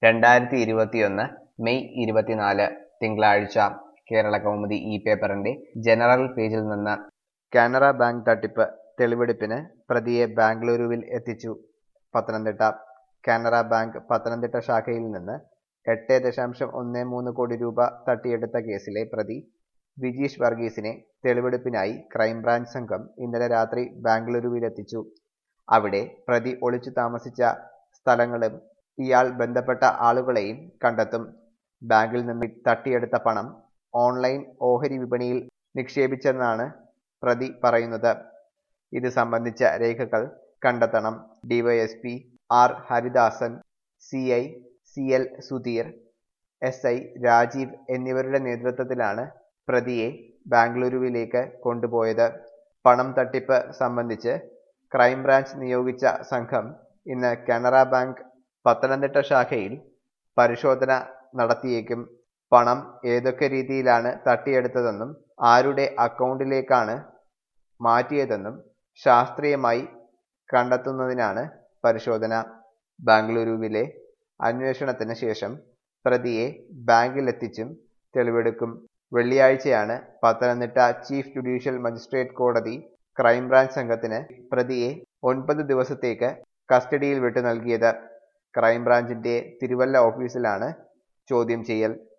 രണ്ടായിരത്തി ഇരുപത്തിയൊന്ന് മെയ് ഇരുപത്തിനാല് തിങ്കളാഴ്ച കേരള കൗമുദി ഈ പേപ്പറിന്റെ ജനറൽ പേജിൽ നിന്ന് കാനറ ബാങ്ക് തട്ടിപ്പ് തെളിവെടുപ്പിന് പ്രതിയെ ബാംഗ്ലൂരുവിൽ എത്തിച്ചു പത്തനംതിട്ട കാനറ ബാങ്ക് പത്തനംതിട്ട ശാഖയിൽ നിന്ന് എട്ട് ദശാംശം ഒന്ന് മൂന്ന് കോടി രൂപ തട്ടിയെടുത്ത കേസിലെ പ്രതി വിജീഷ് വർഗീസിനെ തെളിവെടുപ്പിനായി ക്രൈംബ്രാഞ്ച് സംഘം ഇന്നലെ രാത്രി ബാംഗ്ലൂരുവിലെത്തിച്ചു അവിടെ പ്രതി ഒളിച്ചു താമസിച്ച സ്ഥലങ്ങളും ഇയാൾ ബന്ധപ്പെട്ട ആളുകളെയും കണ്ടെത്തും ബാങ്കിൽ നിന്ന് തട്ടിയെടുത്ത പണം ഓൺലൈൻ ഓഹരി വിപണിയിൽ നിക്ഷേപിച്ചെന്നാണ് പ്രതി പറയുന്നത് ഇത് സംബന്ധിച്ച രേഖകൾ കണ്ടെത്തണം DYSP R Haridasan C I C L Sudheer S I Rajeev എന്നിവരുടെ നേതൃത്വത്തിലാണ് പ്രതിയെ ബാംഗ്ലൂരുവിലേക്ക് കൊണ്ടുപോയത് പണം തട്ടിപ്പ് സംബന്ധിച്ച് ക്രൈംബ്രാഞ്ച് നിയോഗിച്ച സംഘം ഇന്ന് കാനറ ബാങ്ക് പത്തനംതിട്ട ശാഖയിൽ പരിശോധന നടത്തിയേക്കും പണം ഏതൊക്കെ രീതിയിലാണ് തട്ടിയെടുത്തതെന്നും ആരുടെ അക്കൗണ്ടിലേക്കാണ് മാറ്റിയതെന്നും ശാസ്ത്രീയമായി കണ്ടെത്തുന്നതിനാണ് പരിശോധന ബാംഗ്ലൂരുവിലെ അന്വേഷണത്തിന് ശേഷം പ്രതിയെ ബാങ്കിലെത്തിച്ചും തെളിവെടുക്കും വെള്ളിയാഴ്ചയാണ് പത്തനംതിട്ട ചീഫ് ജുഡീഷ്യൽ മജിസ്ട്രേറ്റ് കോടതി ക്രൈംബ്രാഞ്ച് സംഘത്തിന് പ്രതിയെ ഒൻപത് ദിവസത്തേക്ക് കസ്റ്റഡിയിൽ വിട്ടു നൽകിയത് ക്രൈംബ്രാഞ്ചിന്റെ തിരുവല്ല ഓഫീസിലാണ് ചോദ്യം ചെയ്യൽ